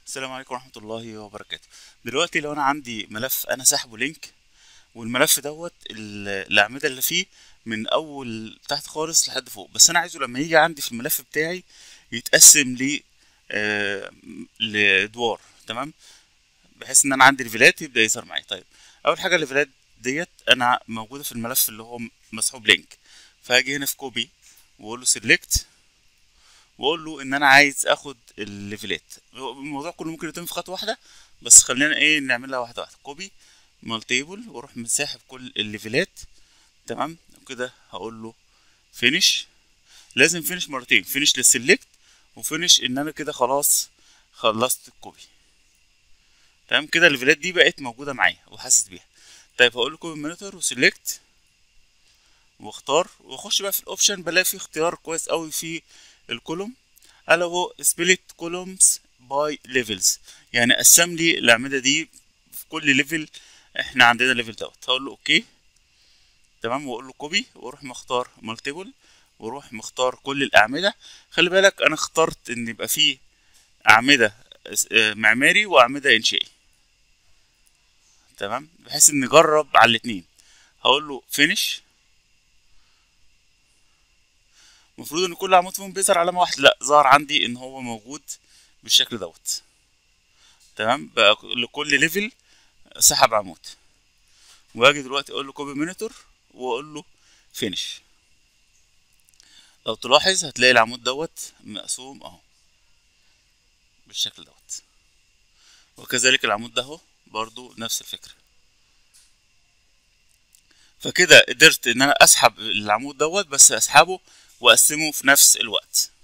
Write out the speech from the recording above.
السلام عليكم ورحمة الله وبركاته دلوقتي لو انا عندي ملف انا ساحبه لينك والملف دوت ال- الاعمدة اللي فيه من اول تحت خالص لحد فوق بس انا عايزه لما يجي عندي في الملف بتاعي يتقسم ل آه، لادوار تمام بحيث ان انا عندي ليفلات يبدا يظهر معايا طيب اول حاجه الليفلات ديت انا موجوده في الملف اللي هو مسحوب لينك فهاجي هنا في كوبي واقول له سيلكت واقول له ان انا عايز اخد الليفلات الموضوع كله ممكن يتم في خطوه واحده بس خلينا ايه نعملها واحده واحده كوبي مالتيبل واروح مساحب كل الليفلات تمام وكده هقول له فينيش لازم فينيش مرتين فينيش للسلكت وفينيش ان انا كده خلاص خلصت الكوبي تمام كده الليفلات دي بقت موجوده معايا وحاسس بيها طيب هقول له كوبي مونيتور وسيلكت واختار واخش بقى في الاوبشن بلاقي في اختيار كويس قوي في الكولوم الا هو سبليت كولومز باي ليفلز يعني قسم لي الاعمده دي في كل ليفل احنا عندنا ليفل دوت هقول له اوكي تمام واقول له كوبي واروح مختار مالتيبل واروح مختار كل الاعمده خلي بالك انا اخترت ان يبقى فيه اعمده آه، معماري واعمده انشائي تمام بحيث ان نجرب على الاتنين هقول له فينيش المفروض ان كل عمود فيهم بيظهر علامه واحده لا ظهر عندي ان هو موجود بالشكل دوت تمام بقى لكل ليفل سحب عمود واجي دلوقتي اقول له كوبي مونيتور واقول له فينيش لو تلاحظ هتلاقي العمود دوت مقسوم اهو بالشكل دوت وكذلك العمود ده اهو برضو نفس الفكرة فكده قدرت ان انا اسحب العمود دوت بس اسحبه واقسمه في نفس الوقت